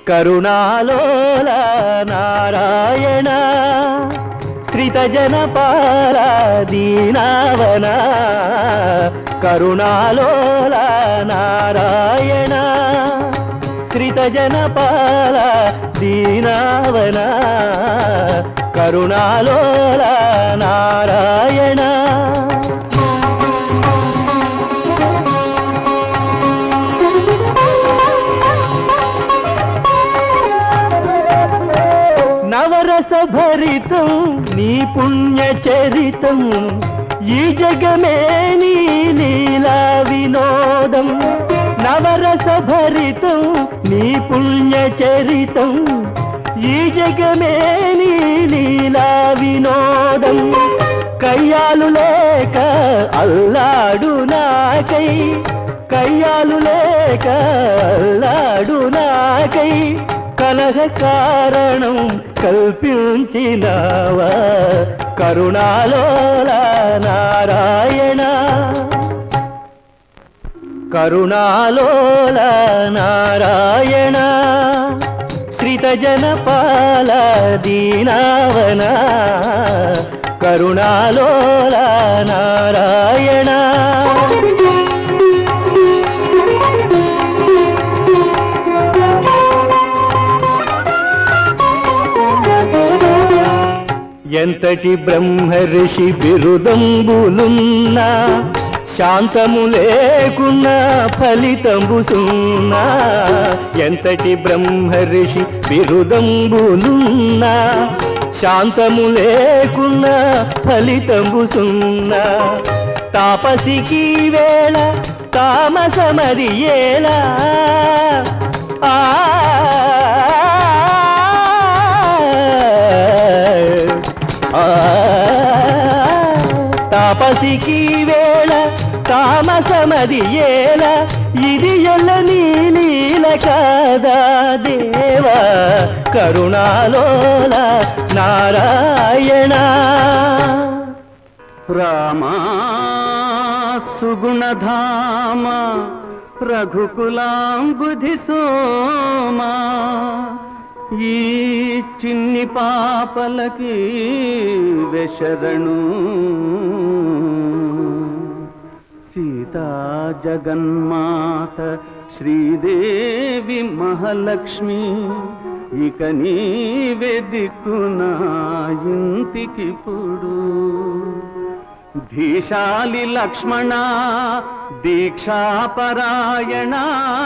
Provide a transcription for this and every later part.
కరుణాలోల నారాయణ శ్రితజనపాల దీనావన కరుణాలోల నారాయణ శ్రితజనపాల దీనావన కరుణాలోల నారాయణ నవరస భరితం నీ పుణ్య చరితం ఈ జగమే నీ లీలా వినోదం నవరస భరితం నీ పుణ్య చరితం ఈ జగమే నీ లీలా వినోదం కయ్యాలు లేక అల్లాడు నాకై కయ్యాలు లేక అల్లాడు నాకై కలహ కారణం కల్పించినవా కరుణాలోల నారాయణ కరుణాలోల నారాయణ శ్రితజనపాల దీనావన కరుణాలోల నారాయణ ఎంతటి బ్రహ్మర్షి బిరుదంబులున్నా శాంతము లేకున్నా ఫలితంబు సున్నా ఎంతటి బ్రహ్మర్షి బిరుదంబులున్నా శాంతము లేకున్నా ఫలితంబు సున్నా తాపసికి వేళ తామసమది ఏలా ఆ ఆ తాపసికి వేళ తామసమది ఏల ఇది ఎల్ల నీ లీల కాదా దేవా కరుణాలోల నారాయణ రామా సుగుణధామ రఘుకులాంబుధి సోమా ఈ చిన్ని పాపలకి వెశరణు సీతా జగన్మాత శ్రీదేవి మహాలక్ష్మి ఇక నీవే దిక్కునా ఇంటికిప్పుడు ధీశాలి లక్ష్మణ దీక్షాపరాయణ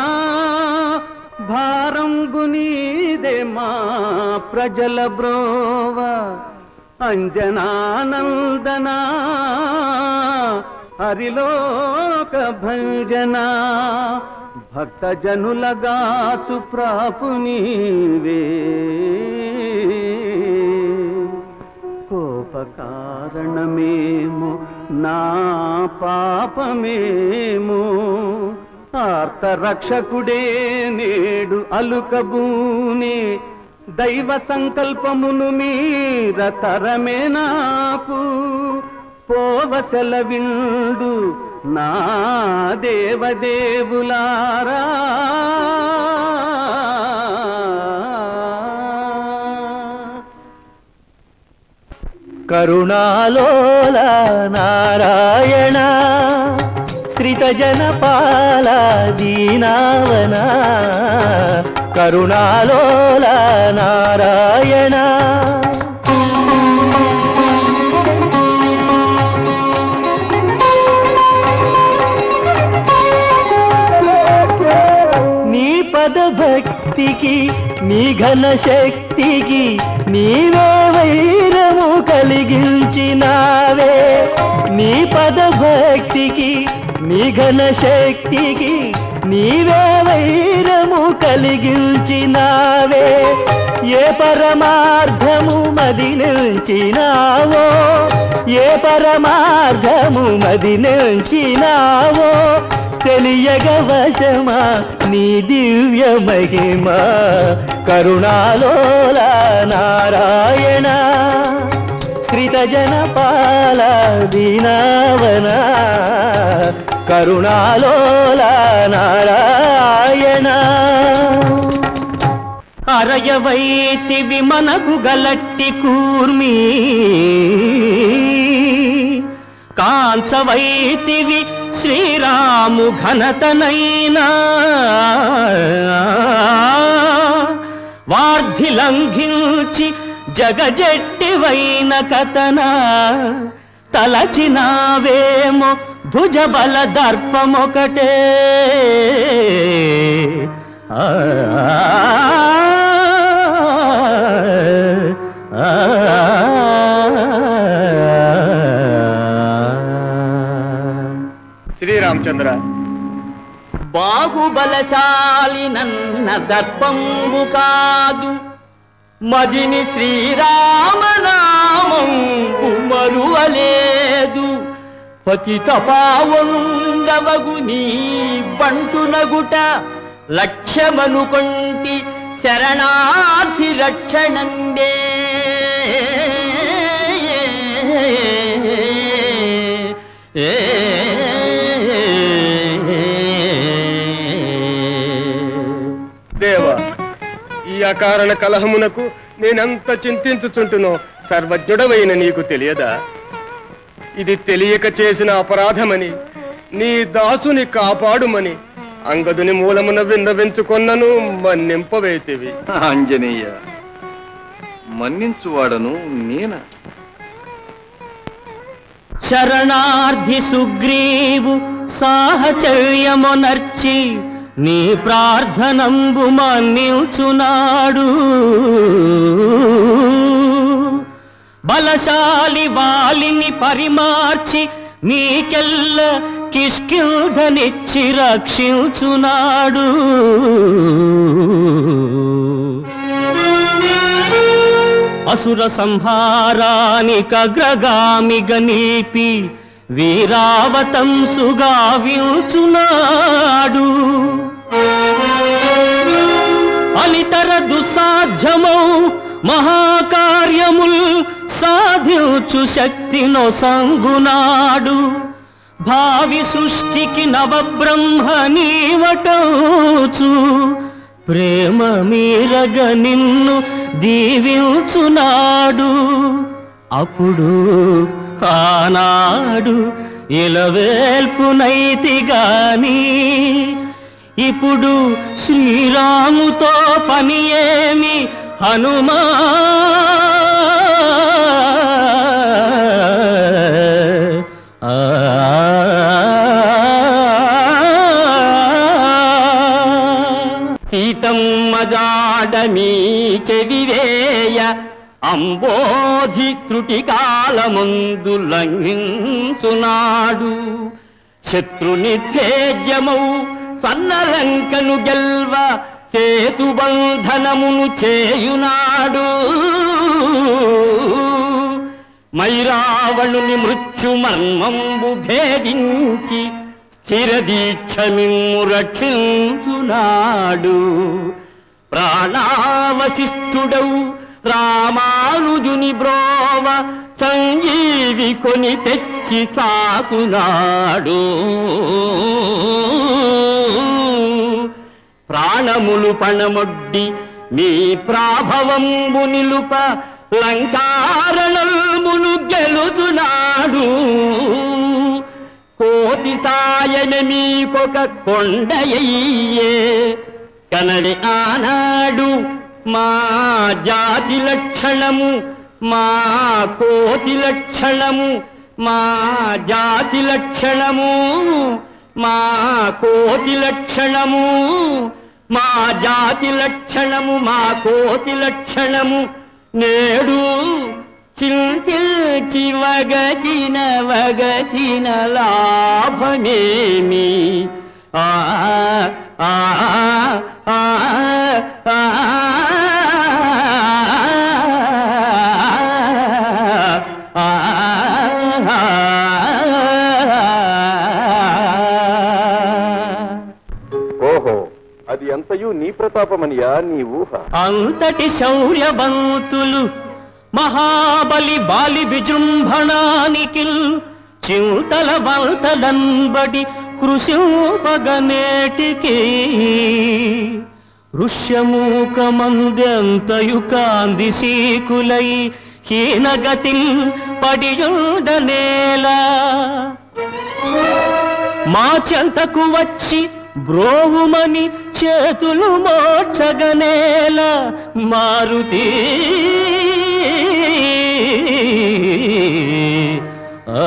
భారంబు నీదే మా ప్రజల బ్రోవ అంజనానందనా హరిలోక భంజన భక్తజనులగాచు ప్రాపు నీవే కోపకారణమేమో నా పాపమేమో ఆర్తరక్షకుడే నేడు అలుకబూనే దైవ సంకల్పమును మీర తరమే నాకు పోవసల విండు నా దేవదేవులారా కరుణాలోల నారాయణ శ్రితజనపాల దీనావన కరుణాలోల నారాయణ నీ పద భక్తికి నీ ఘన శక్తికి నీవే వైరము కలిగించినావే నీ పద భక్తికి నీ ఘన శక్తికి నీవే వైరము కలిగించినావే ఏ పరమార్థము మది నుంచినావో ఏ పరమార్థము మది నుంచినావో తెలియగ వశమా నీ దివ్య మహిమ కరుణాలోల నారాయణ శ్రితజనపాల దీనావన కరుణాలోల నారాయణ అరయవైతివి మనకు గలట్టి కూర్మి కాంచవైతివి శ్రీరాము ఘనతనైనా వార్ధిలంఘించి జగజెట్టివైన కథన తలచినావేమో భుజబల దర్పమొకటే ఆ, ఆ, శ్రీరామచంద్ర బాహుబలశాలి నన్న దర్పంబు కాదు మదిని శ్రీరామనామంబు మరువలేదు పతిత పావుండవగు నీ బంటునగుట లక్ష్యమనుకొంటి శరణార్థి రక్షణందే దేవ ఈ అకారణ కలహమునకు నేనెంత చింతించుచుంటునో సర్వజ్ఞుడవైన నీకు తెలియదా ఇది తెలియక చేసిన అపరాధమని నీ దాసుని కాపాడుమని అంగదుని మూలమున విన్నవించుకొన్నను మన్నింపవేతివి ఆంజనేయ మన్నించువాడను నేనా శరణార్థి సుగ్రీవు సాహచర్యమునర్చి నీ ప్రార్థనంబు మన్నిల్చునాడు బలశాలి వాలిని పరిమార్చి నీకెల్ల కిష్కింధనిచ్చి రక్షించునాడు అసుర సంహారానికగ్రగామిగ నీపి వీరావతంసుగా వ్యూచునాడు అలితర దుస్సాధ్యమౌ మహాకార్యముల్ సాధించు శక్తినో సంగునాడు భావి సృష్టికి నవబ్రహ్మ నీవటోచు ప్రేమ మీరగ నిన్ను దీవించునాడు అప్పుడు ఆనాడు ఇలవేల్పునైతి గాని ఇప్పుడు శ్రీరాముతో పని ఏమి హనుమా ఆ సీతమ్మ జాడమీ చెవివేయ అంబోధి త్రుటి కాలమందు లంఘించునాడు శత్రుని తేజమౌ సన్నలంకను గెల్వ సేతుబంధనమును చేయునాడు మైరావణుని మృత్యు మర్మంబు భేదించి స్థిర దీక్షమిమ్ము రక్షించునాడు ప్రాణావశిష్ఠుడవు రామానుజుని బ్రోవ సంజీవి కొని తెచ్చి సాకునాడు ప్రాణములు పణమొడ్డి మీ ప్రాభవంబు నిలుప లంకారణమును గెలుచునాడు కోటి సాయమే మీకొక కొండయ్యే కనడి ఆనాడు మా జాతి లక్షణము మా కోటి లక్షణము మా జాతి లక్షణము మా కోటి లక్షణము మా జాతి లక్షణము మా కోటి లక్షణము నేడు చింతిల్చి వగచిన వగచిన లాభమేమి ఆ ఆ ఆ ఆ ఓహో అది ఎంతయు నీ ప్రతాపమనియా నీ ఊహ అంతటి శౌర్యవంతులు మహాబలి బాలి విజృంభణానికి చింతల వంతలంబడి కృషింపగనేటికి ఋష్యమూకమందెంతయు కాంది సీకులై హీనగతిన్ పడియుండనేలా మా చెంతకు వచ్చి బ్రోవుమని చేతులు మోక్షగనేల మారుతి ఆ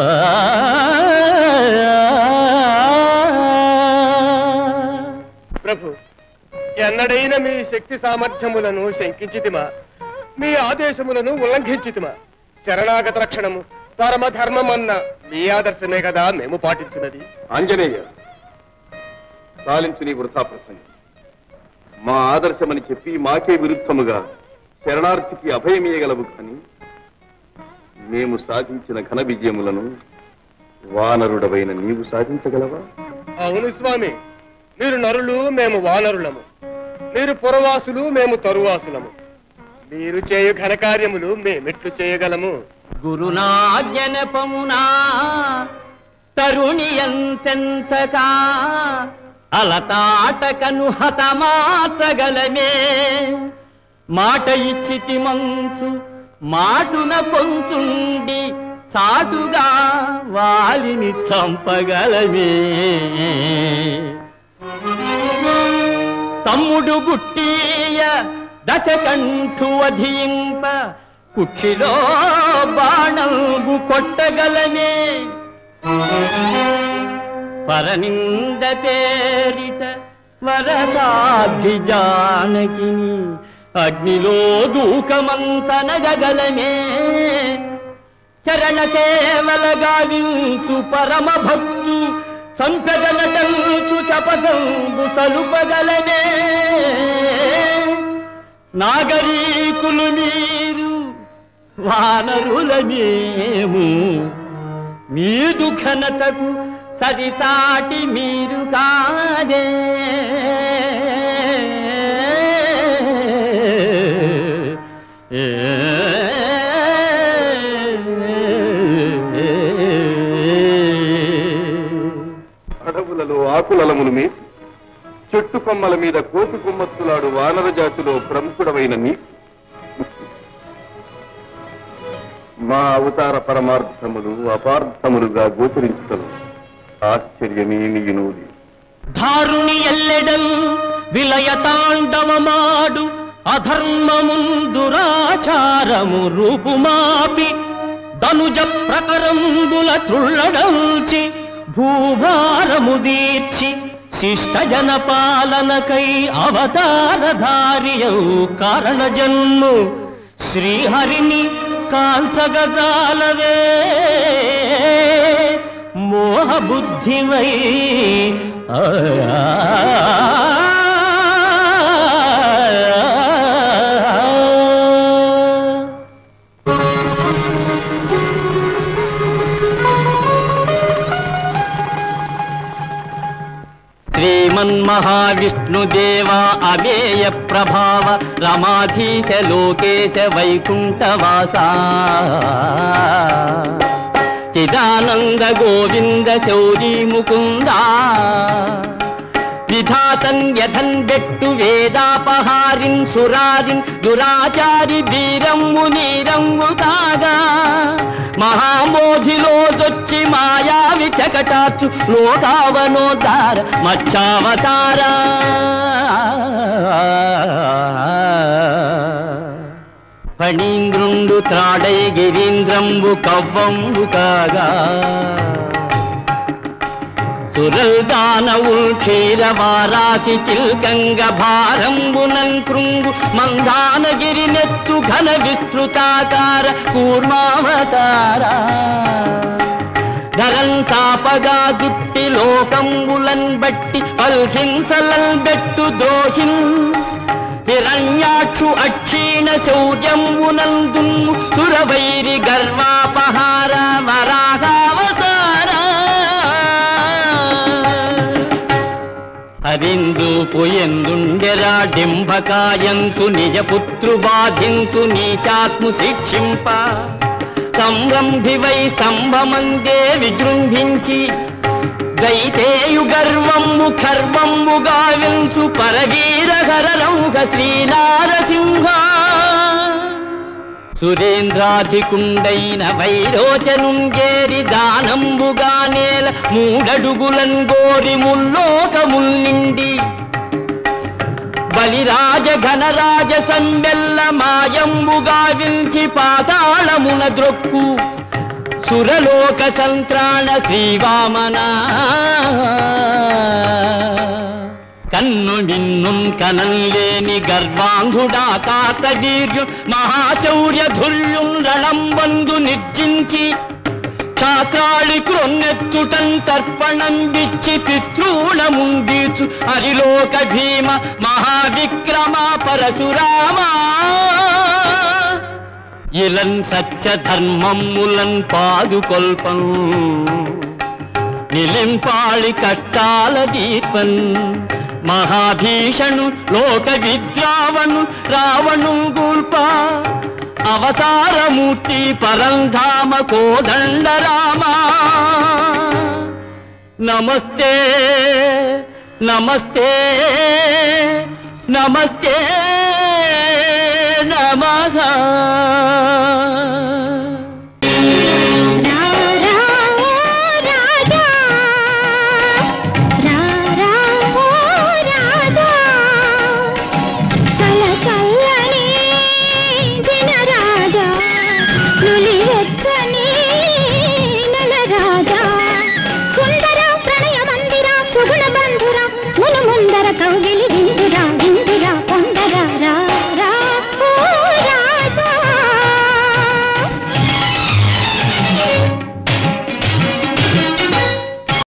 ప్రభు ఎన్నడైనా మీ శక్తి సామర్థ్యములను శంకించితిమా మీ ఆదేశములను ఉల్లంఘించితిమా శరణాగత రక్షణము పరమ ధర్మమన్న మీ ఆదర్శమే కదా మేము పాటించినది ఆంజనేయ చాలించు నీ వృథా ప్రసంగం మా ఆదర్శమని చెప్పి మాకే విరుద్ధముగా శరణార్థికి అభయమీయగలవు కానీ మేము సాధించిన ఘన విజయములను వానరుడవైన నీవు సాధించగలవా అవును స్వామి మీరు నరులు మేము వానరులము మీరు పురవాసులు మేము తరువాసులము మీరు చేయు ఘనకార్యములు మేమెట్లు చేయగలము గురునాజ్ఞనపమునా తరుణి ఎంచెంచక అలతాటకను హతమాచగలమే మాట ఇచ్చితి మంచు మాటున కొంచుండి చాటుగా వాలిని చంపగలమే తమ్ముడు గుట్టీయ దశకంఠు అధింప కుక్షిలో బాణంబు కొట్టగలనే పరనింద పేరిట వరసాధ్య జానకిని అగ్నిలో దూకమంచనగలమే చరణ సేవల గావించు పరమ భక్తు సంపెదనటంచు చపదంబు సలుపగలనే నాగరీకులు మీరు వానరుల మేము మీదు ఘనతకు సరిసాటి మీరు కాదే అడవులలో ఆకులలములు మీ చెట్టు కొమ్మల మీద కోతి కొమ్మత్తులాడు వానర జాతిలో ప్రముఖుడవైన నీ మా అవతార పరమార్థములు అపార్థములుగా గోచరించడం ఆశ్చర్యమే నీయునూది ధారుని ఎల్లెడల్ విలయ తాండవమాడు అధర్మముందురాచారము రూపుమాపి ధనుజ ప్రకరంబుల త్రుళ్ళడల్చి భూభారము దీర్చి శిష్ట జన పాలనకై అవతారధారియౌ కారణ జన్ము శ్రీహరిని కాంచగజాలవే మోహబుద్ధివై ఆ శ్రీమన్మహావిష్ణుదేవ అమేయ ప్రభావ రమాధీశ లోకేశ వైకుంఠవాస చిదానంద గోవింద శౌరీ ముకుంద విధాతన్ యథన్ బెట్టు వేదాపహారిన్ సురారిన్ దురాచారి వీరమ్ము నీరమ్ము కాగా మహామోధిలోదొచ్చి మాయావి చకటాచు లోకావనోద్ధార మచ్చావతార ఫణీంద్రుండు త్రాడై గిరీంద్రంబు కవ్వంబు కాగా సురల్దానవు క్షీరవారాసి చిల్కంగ భారంబునన్ కృంగు మందానగిరి నెత్తు ఘన విస్తృతాకార కూర్మావతార ధరం చాపగా జుట్టి లోకంబులన్ బట్టి పల్హింసలన్ బెట్టు ద్రోహిన్ హిరణ్యాక్షు అక్షీణ శౌర్యంబునందుము సురవైరి గర్వాపహార వరాహావతార హరిందు పుయందుండెరా డింభకాయంచు నిజపుత్రు బాధించు నీచాత్ము శిక్షింప సంరంభివై స్తంభమందే విజృంభించి దైతేయు గర్వము ఖర్వము గావించు పరవీరహర రౌహ శ్రీనారసింహ సురేంద్రాధికుండైన వైరోచనుంగేరి దానంబుగా నేల మూడడుగులంగోరి ముల్లోకముల్ నిండి బలిరాజ ఘనరాజ సంబెల్ల మాయంబుగా వించి పాతాళమున ద్రొక్కు సురలోక సంత్రాణ శ్రీవామన కన్ను మిన్నుం కనంలేని గర్వాంధుడా కాతవీర్యు మహాశౌర్య ధుర్యుం రణంబందు నిర్జించి ఛాత్రాళి క్రొన్నెత్తుటం తర్పణం విచ్చి పితృణముందీచు హరిలోక భీమ మహావిక్రమ పరశురామా ఇలన్ సత్య ధర్మములన్ పాదుకొల్పం నిలింపాళి కట్టాల దీపన్ మహాభీషణు లోక విద్రావణు రావణు గూల్ప అవతారమూర్తి పరంధామ కోదండ రామా నమస్తే నమస్తే నమస్తే నమః రా రా ఓ రాజా రా రా ఓ రాజా చల్ల చల్లని దినరాజా నులివెచ్చని నెలరాజా సుందర ప్రణయ మందిర సుగుణ బంధుర మును ముందర కౌగిలి